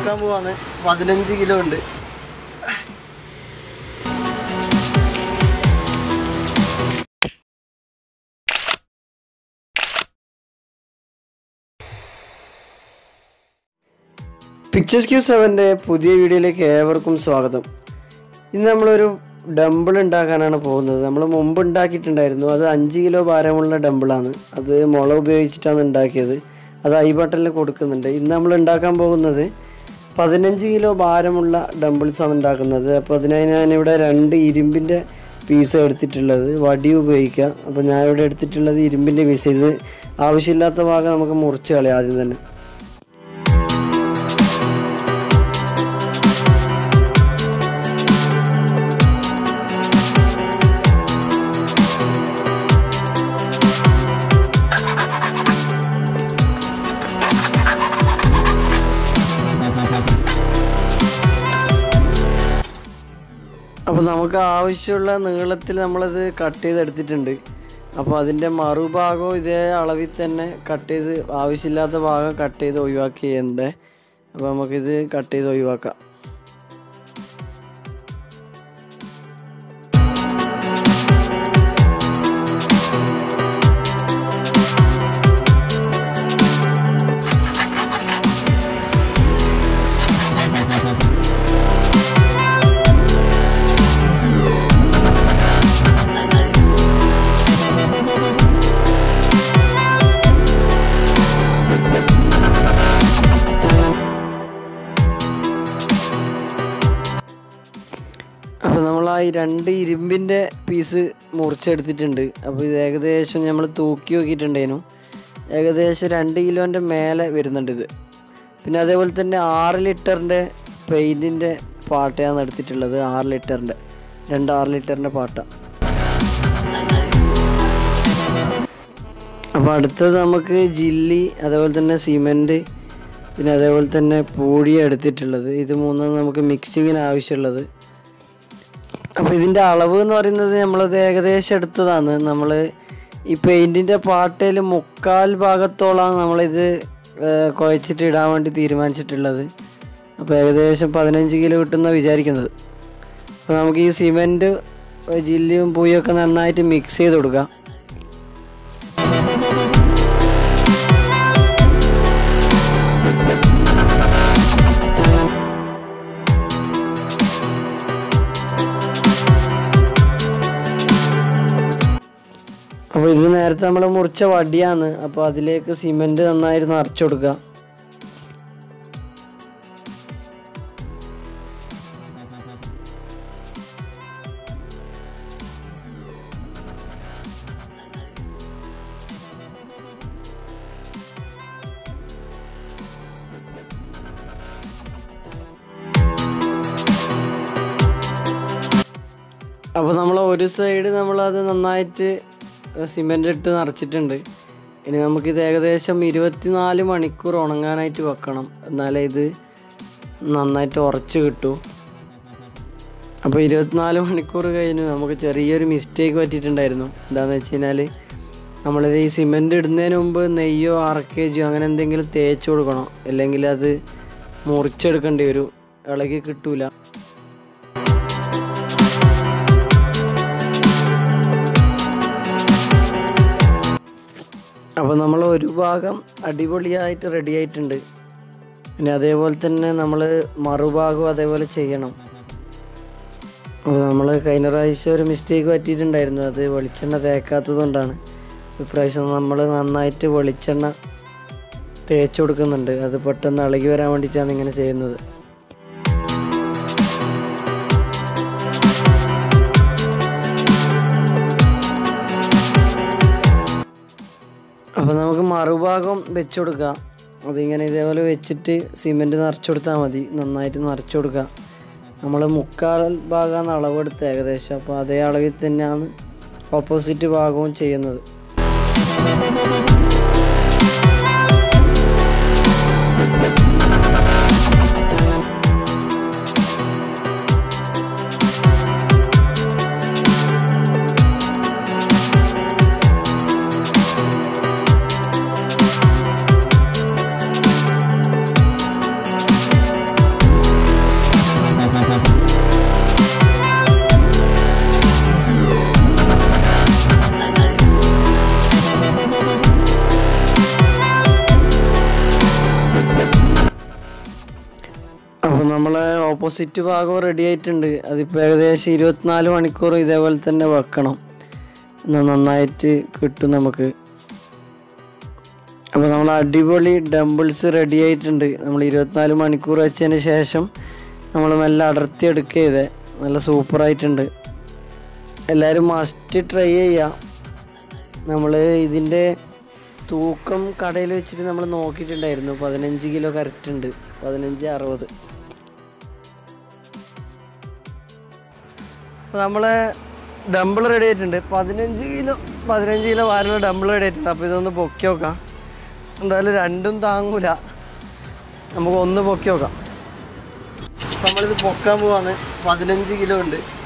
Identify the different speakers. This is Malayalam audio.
Speaker 1: തൂക്കാൻ പോവാണ് പതിനഞ്ച് കിലോ ഉണ്ട് പിക്ചേഴ്സ് ക്യൂ സെവൻ്റെ പുതിയ വീഡിയോയിലേക്ക് ഏവർക്കും സ്വാഗതം ഇന്ന് നമ്മളൊരു ഡംബിൾ ഉണ്ടാക്കാനാണ് പോകുന്നത് നമ്മൾ മുമ്പ് ഉണ്ടാക്കിയിട്ടുണ്ടായിരുന്നു അത് അഞ്ച് കിലോ ഭാരമുള്ള ഡംബിളാണ് അത് മുള ഉപയോഗിച്ചിട്ടാണ് ഉണ്ടാക്കിയത് അത് ഐ ബട്ടണിൽ കൊടുക്കുന്നുണ്ട് ഇന്ന് നമ്മൾ ഉണ്ടാക്കാൻ പോകുന്നത് പതിനഞ്ച് കിലോ ഭാരമുള്ള ഡംബിൾസ് ആണ് ഉണ്ടാക്കുന്നത് അപ്പോൾ അതിനായി ഞാനിവിടെ രണ്ട് ഇരുമ്പിൻ്റെ പീസ് എടുത്തിട്ടുള്ളത് വടി ഉപയോഗിക്കുക അപ്പോൾ ഞാനിവിടെ എടുത്തിട്ടുള്ളത് ഇരുമ്പിൻ്റെ പീസ് ഇത് ആവശ്യമില്ലാത്ത ഭാഗം നമുക്ക് മുറിച്ച് കളയാം ആദ്യം തന്നെ അപ്പോൾ നമുക്ക് ആവശ്യമുള്ള നീളത്തിൽ നമ്മളത് കട്ട് ചെയ്തെടുത്തിട്ടുണ്ട് അപ്പോൾ അതിൻ്റെ മറുഭാഗവും ഇതേ അളവിൽ തന്നെ കട്ട് ചെയ്ത് ആവശ്യമില്ലാത്ത ഭാഗം കട്ട് ചെയ്ത് ഒഴിവാക്കി ചെയ്യണ്ടേ അപ്പോൾ നമുക്കിത് കട്ട് ചെയ്ത് ഒഴിവാക്കാം അപ്പോൾ നമ്മൾ ആ ഈ രണ്ട് ഇരുമ്പിൻ്റെ പീസ് മുറിച്ചെടുത്തിട്ടുണ്ട് അപ്പോൾ ഇത് ഏകദേശം നമ്മൾ തൂക്കി നോക്കിയിട്ടുണ്ടേനു ഏകദേശം രണ്ട് കിലോൻ്റെ മേലെ വരുന്നുണ്ട് ഇത് പിന്നെ അതേപോലെ തന്നെ ആറ് ലിറ്ററിൻ്റെ പെയിൻറ്റിൻ്റെ പാട്ടയാണ് എടുത്തിട്ടുള്ളത് ആറ് ലിറ്ററിൻ്റെ രണ്ട് ആറ് ലിറ്ററിൻ്റെ പാട്ട അപ്പോൾ അടുത്തത് നമുക്ക് ജില്ലി അതേപോലെ തന്നെ സിമൻറ്റ് പിന്നെ അതേപോലെ തന്നെ പൂഴി എടുത്തിട്ടുള്ളത് ഇത് മൂന്നും നമുക്ക് മിക്സിങ്ങിന് ആവശ്യമുള്ളത് അപ്പോൾ ഇതിൻ്റെ അളവ് എന്ന് പറയുന്നത് നമ്മളത് ഏകദേശം എടുത്തതാണ് നമ്മൾ ഈ പെയിൻറ്റിൻ്റെ പാട്ടയിൽ മുക്കാൽ ഭാഗത്തോളമാണ് നമ്മളിത് ഏഹ്, കുഴച്ചിട്ട് ഇടാൻ വേണ്ടി തീരുമാനിച്ചിട്ടുള്ളത് അപ്പോൾ ഏകദേശം പതിനഞ്ച് കിലോ കിട്ടുന്ന വിചാരിക്കുന്നത് അപ്പോൾ നമുക്ക് ഈ സിമെൻറ്റ് ജില്ലിയും പൂയൊക്കെ നന്നായിട്ട് മിക്സ് ചെയ്ത് കൊടുക്കാം അപ്പോൾ ഇത് നേരത്തെ നമ്മൾ മുറിച്ച വടിയാണ് അപ്പോൾ അതിലേക്ക് സിമെൻറ്റ് നന്നായിട്ട് നിറച്ചു കൊടുക്കുക അപ്പോൾ നമ്മൾ ഒരു സൈഡ് നമ്മളത് നന്നായിട്ട് സിമെൻ്റ് ഇട്ട് നിറച്ചിട്ടുണ്ട് ഇനി നമുക്കിത് ഏകദേശം ഇരുപത്തിനാല് മണിക്കൂർ ഉണങ്ങാനായിട്ട് വെക്കണം എന്നാലേ ഇത് നന്നായിട്ട് ഉറച്ച് കിട്ടൂ അപ്പോൾ ഇരുപത്തിനാല് മണിക്കൂർ കഴിഞ്ഞു നമുക്ക് ചെറിയൊരു മിസ്റ്റേക്ക് പറ്റിയിട്ടുണ്ടായിരുന്നു എന്താണെന്ന് വെച്ച് കഴിഞ്ഞാൽ നമ്മളിത് ഈ സിമെൻ്റ് ഇടുന്നതിന് മുമ്പ് നെയ്യോ അറക്കേജോ അങ്ങനെ എന്തെങ്കിലും തേച്ച് കൊടുക്കണം അല്ലെങ്കിൽ അത് മുറിച്ചെടുക്കേണ്ടി വരും ഇളകി കിട്ടൂല അപ്പോൾ നമ്മൾ ഒരു ഭാഗം അടിപൊളിയായിട്ട് റെഡി ആയിട്ടുണ്ട് പിന്നെ അതേപോലെ തന്നെ നമ്മൾ മറുഭാഗവും അതേപോലെ ചെയ്യണം അപ്പോൾ നമ്മൾ കഴിഞ്ഞ പ്രാവശ്യം ഒരു മിസ്റ്റേക്ക് പറ്റിയിട്ടുണ്ടായിരുന്നു അത് വെളിച്ചെണ്ണ തേക്കാത്തത് കൊണ്ടാണ് ഇപ്രാവശ്യം നമ്മൾ നന്നായിട്ട് വെളിച്ചെണ്ണ തേച്ച് കൊടുക്കുന്നുണ്ട് അത് പെട്ടെന്ന് ഇളകി വരാൻ വേണ്ടിയിട്ടാണ് ഇങ്ങനെ ചെയ്യുന്നത് അപ്പോൾ നമുക്ക് മറുഭാഗം വെച്ച് കൊടുക്കാം അതിങ്ങനെ ഇതേപോലെ വെച്ചിട്ട് സിമെൻറ്റ് നിറച്ച് കൊടുത്താൽ മതി നന്നായിട്ട് നിറച്ച് കൊടുക്കുക നമ്മൾ മുക്കാൽ ഭാഗമാണ് അളവെടുത്ത് ഏകദേശം അപ്പോൾ അതേ അളവിൽ തന്നെയാണ് ഓപ്പോസിറ്റ് ഭാഗവും ചെയ്യുന്നത് അപ്പോൾ നമ്മളെ ഓപ്പോസിറ്റ് ഭാഗം റെഡി ആയിട്ടുണ്ട് അതിപ്പോൾ ഏകദേശം ഇരുപത്തിനാല് മണിക്കൂർ ഇതേപോലെ തന്നെ വെക്കണം എന്നാൽ നന്നായിട്ട് കിട്ടും നമുക്ക് അപ്പോൾ നമ്മൾ അടിപൊളി ഡംബിൾസ് റെഡി ആയിട്ടുണ്ട് നമ്മൾ ഇരുപത്തിനാല് മണിക്കൂർ വെച്ചതിന് ശേഷം നമ്മൾ മെല്ലെ അടർത്തി എടുക്കുക ചെയ്തേ നല്ല സൂപ്പറായിട്ടുണ്ട് എല്ലാവരും മസ്റ്റ് ട്രൈ ചെയ്യാം നമ്മൾ ഇതിൻ്റെ തൂക്കം കടയിൽ വെച്ചിട്ട് നമ്മൾ നോക്കിയിട്ടുണ്ടായിരുന്നു പതിനഞ്ച് കിലോ കറക്റ്റ് ഉണ്ട് പതിനഞ്ച് അറുപത് അപ്പോൾ നമ്മളെ ഡംബിൾ റെഡി ആയിട്ടുണ്ട് പതിനഞ്ച് കിലോ പതിനഞ്ച് കിലോ ഭാരമുള്ള ഡംബിൾ റെഡി ആയിട്ടുണ്ട് അപ്പോൾ ഇതൊന്ന് പൊക്കി നോക്കാം എന്തായാലും രണ്ടും താങ്ങൂല നമുക്ക് ഒന്ന് പൊക്കി നോക്കാം നമ്മളിത് പൊക്കാൻ പോവാന്ന് പതിനഞ്ച് കിലോ ഉണ്ട്